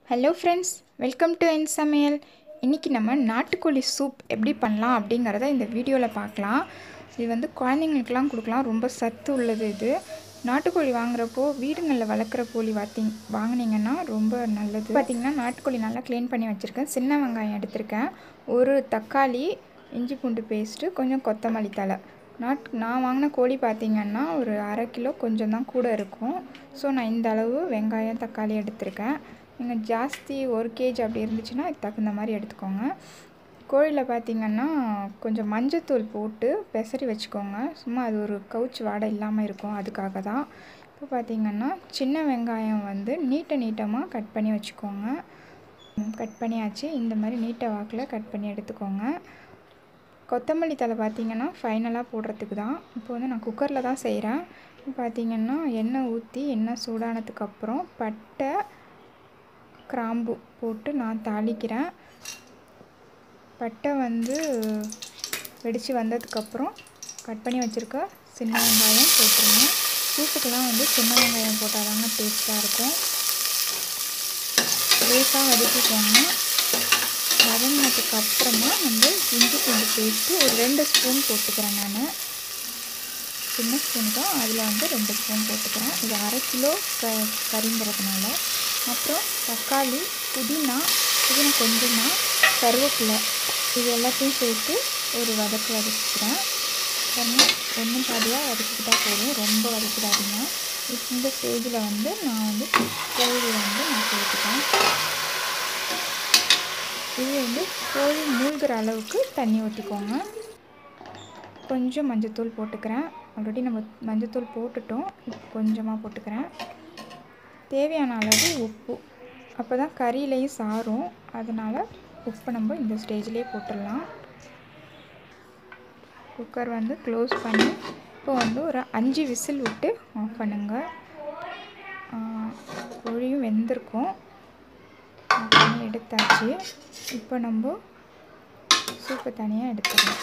hello friends welcome to என் சமையல் இன்றைக்கி நம்ம நாட்டுக்கோழி சூப் எப்படி பண்ணலாம் அப்படிங்கிறத இந்த வீடியோவில் பார்க்கலாம் இது வந்து குழந்தைங்களுக்கெல்லாம் கொடுக்கலாம் ரொம்ப சத்து உள்ளது இது நாட்டுக்கோழி வாங்குறப்போ வீடுங்களில் வளர்க்குற கோழி வாத்திங் வாங்கினீங்கன்னா ரொம்ப நல்லது பார்த்திங்கன்னா நாட்டுக்கோழி நல்லா க்ளீன் பண்ணி வச்சுருக்கேன் சின்ன வெங்காயம் எடுத்திருக்கேன் ஒரு தக்காளி இஞ்சி பூண்டு பேஸ்ட்டு கொஞ்சம் கொத்தமல்லி தழை நாட் நான் வாங்கின கோழி பார்த்திங்கன்னா ஒரு அரை கிலோ கொஞ்சம் தான் கூட இருக்கும் ஸோ நான் இந்த அளவு வெங்காயம் தக்காளி எடுத்திருக்கேன் நீங்கள் ஜாஸ்தி ஒரு கேஜி அப்படி இருந்துச்சுன்னா அதுக்கு தகுந்த மாதிரி எடுத்துக்கோங்க கோழியில் பார்த்திங்கன்னா கொஞ்சம் மஞ்சத்தூள் போட்டு பெசரி வச்சுக்கோங்க சும்மா அது ஒரு கவுச்சு வாடை இல்லாமல் இருக்கும் அதுக்காக தான் இப்போ பார்த்திங்கன்னா சின்ன வெங்காயம் வந்து நீட்ட நீட்டமாக கட் பண்ணி வச்சுக்கோங்க கட் பண்ணியாச்சு இந்த மாதிரி நீட்ட வாக்கில் கட் பண்ணி எடுத்துக்கோங்க கொத்தமல்லி தலை பார்த்திங்கன்னா ஃபைனலாக போடுறதுக்கு தான் இப்போ வந்து நான் குக்கரில் தான் செய்கிறேன் பார்த்திங்கன்னா எண்ணெய் ஊற்றி எண்ணெய் சூடானதுக்கப்புறம் பட்டை கிராம்பு போட்டு நான் தாளிக்கிறேன் பட்டை வந்து வெடித்து வந்ததுக்கப்புறம் கட் பண்ணி வச்சுருக்க சின்ன வெங்காயம் போட்டுருங்க சூப்புக்கெல்லாம் வந்து சின்ன வெங்காயம் போட்டால் தாங்க டேஸ்ட்டாக இருக்கும் லேசாக வதக்கிக்கோங்க வதங்கினதுக்கு அப்புறமா நம்ம இஞ்சி பூண்டு பேஸ்ட்டு ஒரு ரெண்டு ஸ்பூன் போட்டுக்கிறேன் நான் சின்ன ஸ்பூன் தான் அதில் வந்து ரெண்டு ஸ்பூன் போட்டுக்கிறேன் இது அரை கிலோ க கறிங்கிறதுனால அப்புறம் தக்காளி புதினா புதினா கொஞ்சமாக கருவேப்பிலை இது எல்லாத்தையும் சேர்த்து ஒரு வதக்கு வதக்கிக்கிறேன் பாருங்கள் ஒன்றும் பாதியாக வதக்கிக்கிட்டால் போதும் ரொம்ப வதக்கிடாதீங்க இந்த ஸ்டேஜில் வந்து நான் வந்து கோழி வந்து நான் சேர்த்துட்டேன் இது வந்து கோழி மூழ்கிற அளவுக்கு தண்ணி ஊற்றிக்கோங்க கொஞ்சம் மஞ்சத்தூள் போட்டுக்கிறேன் ஆல்ரெடி நம்ம மஞ்சத்தூள் போட்டுட்டோம் இப்போ கொஞ்சமாக போட்டுக்கிறேன் தேவையான அளவு உப்பு அப்போ தான் கறியிலையும் சாரும் அதனால் உப்பு நம்ம இந்த ஸ்டேஜ்லேயே போட்டுடலாம் குக்கர் வந்து க்ளோஸ் பண்ணி இப்போ வந்து ஒரு அஞ்சு விசில் விட்டு ஆஃப் பண்ணுங்கள் கோழியும் வெந்திருக்கும் பண்ணி எடுத்தாச்சு இப்போ நம்ம சூப்பு தனியாக எடுத்துக்கலாம்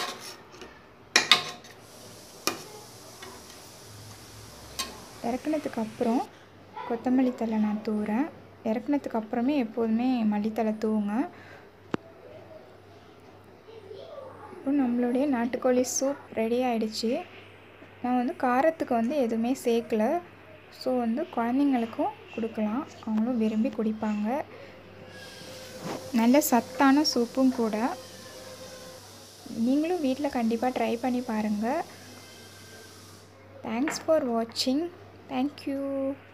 இறக்குனதுக்கு அப்புறம் கொத்தமல்லி தழை நான் தூறேன் இறக்குனதுக்கு அப்புறமே எப்போதுமே மல்லித்தலை தூவுங்க இப்போ நம்மளுடைய நாட்டுக்கோழி சூப் ரெடி ஆகிடுச்சு நான் வந்து காரத்துக்கு வந்து எதுவுமே சேர்க்கல ஸோ வந்து குழந்தைங்களுக்கும் கொடுக்கலாம் அவங்களும் விரும்பி குடிப்பாங்க நல்ல சத்தான சூப்பும் கூட நீங்களும் வீட்டில் கண்டிப்பாக ட்ரை பண்ணி பாருங்கள் தேங்க்ஸ் ஃபார் வாட்சிங் தேங்க்யூ